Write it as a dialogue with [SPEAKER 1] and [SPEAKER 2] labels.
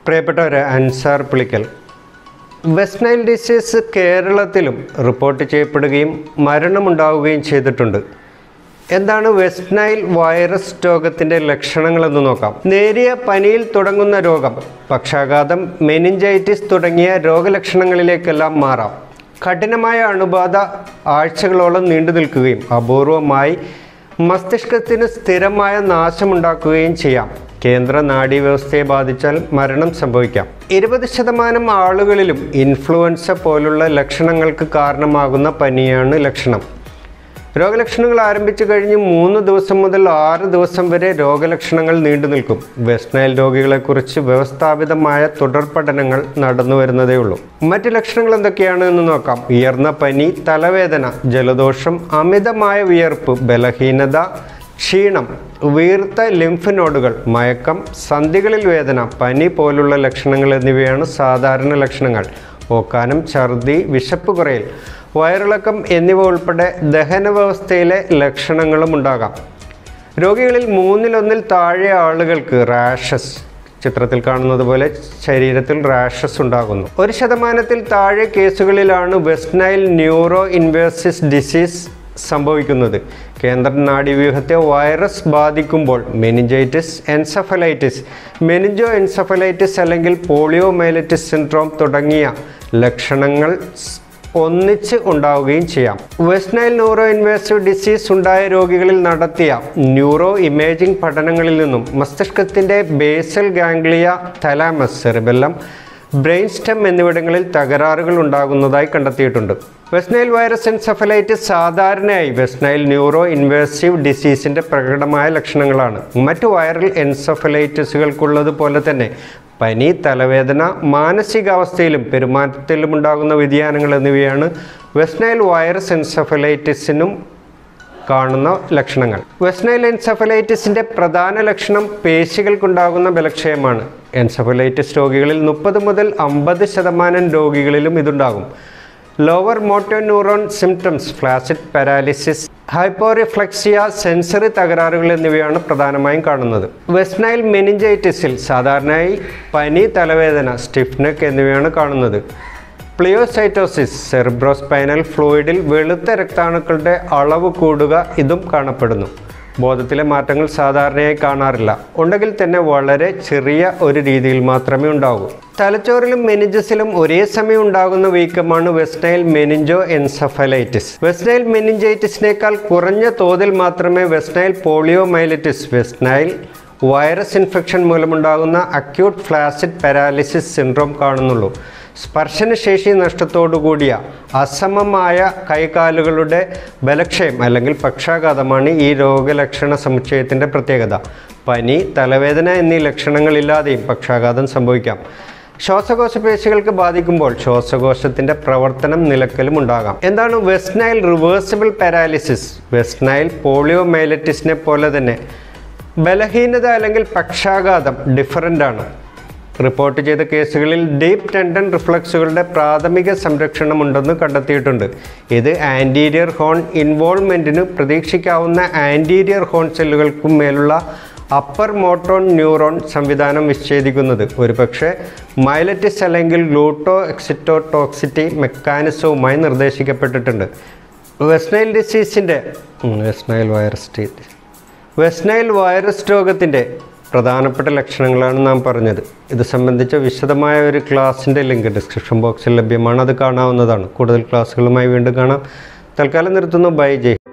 [SPEAKER 1] പ്രിയപ്പെട്ടവരെ Ansar Pulikkal West Nile disease കേരളത്തിലും report ചെയ്യപ്പെടുകയും മരണമുണ്ടാവുകയും ചെയ്തിട്ടുണ്ട് എന്താണ് വെസ്റ്റ് നൈൽ വൈറസ് രോഗത്തിൻ്റെ ലക്ഷണങ്ങളെന്ന് നോക്കാം നേരിയ പനിയിൽ തുടങ്ങുന്ന രോഗം പക്ഷാഘാതം മെനിഞ്ചൈറ്റിസ് തുടങ്ങിയ രോഗലക്ഷണങ്ങളിലേക്കെല്ലാം മാറാം കഠിനമായ അണുബാധ ആഴ്ചകളോളം നീണ്ടു നിൽക്കുകയും അപൂർവമായി മസ്തിഷ്കത്തിന് സ്ഥിരമായ നാശമുണ്ടാക്കുകയും ചെയ്യാം കേന്ദ്ര നാഡീവ്യവസ്ഥയെ ബാധിച്ചാൽ മരണം സംഭവിക്കാം ഇരുപത് ശതമാനം ആളുകളിലും ഇൻഫ്ലുവൻസ പോലുള്ള ലക്ഷണങ്ങൾക്ക് കാരണമാകുന്ന പനിയാണ് ലക്ഷണം രോഗലക്ഷണങ്ങൾ ആരംഭിച്ചു കഴിഞ്ഞ് മൂന്ന് ദിവസം മുതൽ ആറ് ദിവസം വരെ രോഗലക്ഷണങ്ങൾ നീണ്ടു നിൽക്കും വെസ്റ്റ് നൈൽ രോഗികളെക്കുറിച്ച് വ്യവസ്ഥാപിതമായ തുടർ പഠനങ്ങൾ നടന്നു വരുന്നതേ ഉള്ളൂ മറ്റ് ലക്ഷണങ്ങൾ എന്തൊക്കെയാണ് എന്ന് നോക്കാം ഉയർന്ന പനി തലവേദന ജലദോഷം അമിതമായ വിയർപ്പ് ബലഹീനത ക്ഷീണം വീർത്ത ലിംഫ് നോഡുകൾ മയക്കം സന്ധികളിൽ വേദന പനി പോലുള്ള ലക്ഷണങ്ങൾ എന്നിവയാണ് സാധാരണ ലക്ഷണങ്ങൾ ഓക്കാനം ഛർദി വിശപ്പ് കുറയൽ വയറിളക്കം എന്നിവ ഉൾപ്പെടെ ദഹന വ്യവസ്ഥയിലെ ലക്ഷണങ്ങളും ഉണ്ടാകാം രോഗികളിൽ മൂന്നിലൊന്നിൽ താഴെ ആളുകൾക്ക് റാഷസ് ചിത്രത്തിൽ കാണുന്നത് പോലെ ശരീരത്തിൽ റാഷസ് ഉണ്ടാകുന്നു ഒരു ശതമാനത്തിൽ താഴെ കേസുകളിലാണ് West Nile neuro invasive disease സംഭവിക്കുന്നത് കേന്ദ്ര നാഡീവ്യൂഹത്തെ വൈറസ് ബാധിക്കുമ്പോൾ മെനിഞ്ചൈറ്റിസ് എൻസഫലൈറ്റിസ് മെനിഞ്ചോ എൻസഫലൈറ്റിസ് അല്ലെങ്കിൽ പോളിയോ മൈലറ്റിസ് സിൻഡ്രോം തുടങ്ങിയ ലക്ഷണങ്ങൾ ഒന്നിച്ച് ഉണ്ടാവുകയും ചെയ്യാം West Nile neuro invasive disease ഉണ്ടായ രോഗികളിൽ നടത്തിയ ന്യൂറോ ഇമേജിംഗ് പഠനങ്ങളിൽ നിന്നും മസ്തിഷ്കത്തിൻ്റെ basal ganglia thalamus cerebellum brain stem എന്നിവിടങ്ങളിൽ തകരാറുകൾ ഉണ്ടാകുന്നതായി കണ്ടെത്തിയിട്ടുണ്ട് വെസ്റ്റ് നൈൽ വൈറസ് എൻസെഫലൈറ്റിസ് സാധാരണയായി വെസ്റ്റ് നൈൽ ന്യൂറോ ഇൻവേസീവ് ഡിസീസിൻ്റെ പ്രകടമായ ലക്ഷണങ്ങളാണ് മറ്റു വൈറൽ എൻസെഫലൈറ്റിസുകൾക്കുള്ളതുപോലെ തന്നെ പനി തലവേദന മാനസികാവസ്ഥയിലും പെരുമാറ്റത്തിലും ഉണ്ടാകുന്ന വ്യതിയാനങ്ങൾ എന്നിവയാണ് വെസ്റ്റ് നൈൽ വൈറസ് എൻസെഫലൈറ്റിസിനും കാണുന്ന ലക്ഷണങ്ങൾ വെസ്നൈൽ എൻസെഫലൈറ്റിസിൻ്റെ പ്രധാന ലക്ഷണം പേശികൾക്കുണ്ടാകുന്ന ബലക്ഷയമാണ് എൻസെഫലൈറ്റിസ് രോഗികളിൽ മുപ്പത് മുതൽ അമ്പത് ശതമാനം രോഗികളിലും ഇതുണ്ടാകും lower motor neuron symptoms flaccid paralysis hyporeflexia sensory തകരാറുകൾ എന്നിവയാണ് പ്രധാനമായും കാണുന്നത് വെസ്നൈൽ മെനിഞ്ചൈറ്റിസിൽ സാധാരണയായി പനി തലവേദന സ്റ്റിഫ്നെക്ക് എന്നിവയാണ് കാണുന്നത് പ്ലിയോസൈറ്റോസിസ് സെറിബ്രോസ്പൈനൽ ഫ്ലൂയിഡിൽ വെളുത്ത രക്താണുക്കളുടെ അളവ് കൂടുക ഇതും കാണപ്പെടുന്നു ബോധത്തിലെ മാറ്റങ്ങൾ സാധാരണയായി കാണാറില്ല ഉണ്ടെങ്കിൽ തന്നെ വളരെ ചെറിയ ഒരു രീതിയിൽ മാത്രമേ ഉണ്ടാകൂ തലച്ചോറിലും മെനിഞ്ചസിലും ഒരേ സമയം ഉണ്ടാകുന്ന വീക്കമാണ് വെസ്റ്റൈൽ മെനിഞ്ചോ എൻസഫലൈറ്റിസ് വെസ്റ്റൈൽ മെനിഞ്ചൈറ്റിസിനേക്കാൾ കുറഞ്ഞ തോതിൽ മാത്രമേ West Nile polio myelitis West Nile virus infection മൂലമുണ്ടാകുന്ന അക്യൂട്ട് ഫ്ലാസിഡ് പാരാലിസിസ് സിൻഡ്രോം കാണുന്നുള്ളൂ സ്പർശനശേഷി നഷ്ടത്തോടുകൂടിയ അസമമായ കൈകാലുകളുടെ ബലക്ഷയം അല്ലെങ്കിൽ പക്ഷാഘാതമാണ് ഈ രോഗലക്ഷണ സമുച്ചയത്തിൻ്റെ പ്രത്യേകത പനി തലവേദന എന്നീ ലക്ഷണങ്ങളില്ലാതെയും പക്ഷാഘാതം സംഭവിക്കാം ശ്വാസകോശ പേശികൾക്ക് ബാധിക്കുമ്പോൾ ശ്വാസകോശത്തിന്റെ പ്രവർത്തനം നിലക്കലും ഉണ്ടാകാം എന്താണ് West Nile reversible paralysis West Nile polio മൈലറ്റിസിനെ പോലെ തന്നെ ബലഹീനത അല്ലെങ്കിൽ പക്ഷാഘാതം ഡിഫറൻ്റ് ആണ് റിപ്പോർട്ട് ചെയ്ത കേസുകളിൽ ഡീപ്പ് ടെൻഡൻ റിഫ്ലക്സുകളുടെ പ്രാഥമിക സംരക്ഷണമുണ്ടെന്ന് കണ്ടെത്തിയിട്ടുണ്ട് ഇത് ആൻറ്റീരിയർ ഹോൺ ഇൻവോൾവ്മെൻറ്റിന് പ്രതീക്ഷിക്കാവുന്ന ആൻറ്റീരിയർ ഹോൺ സെല്ലുകൾക്കും മേലുള്ള അപ്പർ മോട്ടോൺ ന്യൂറോൺ സംവിധാനം വിച്ഛേദിക്കുന്നത് ഒരുപക്ഷെ മൈലറ്റിസ് അല്ലെങ്കിൽ ഗ്ലൂട്ടോ എക്സിറ്റോടോക്സിറ്റി മെക്കാനിസവുമായി നിർദ്ദേശിക്കപ്പെട്ടിട്ടുണ്ട് വെസ്നൈൽ ഡിസീസിൻ്റെ വെസ്നൈൽ വൈറസ് വെസ്നൈൽ വൈറസ് രോഗത്തിൻ്റെ പ്രധാനപ്പെട്ട ലക്ഷണങ്ങളാണ് നാം പറഞ്ഞത് ഇത് സംബന്ധിച്ച വിശദമായ ഒരു ക്ലാസ്സിൻ്റെ ലിങ്ക് ഡിസ്ക്രിപ്ഷൻ ബോക്സിൽ ലഭ്യമാണ് അത് കാണാവുന്നതാണ് കൂടുതൽ ക്ലാസ്സുകളുമായി വീണ്ടും കാണാം തൽക്കാലം നിർത്തുന്നു ബൈ ജയ്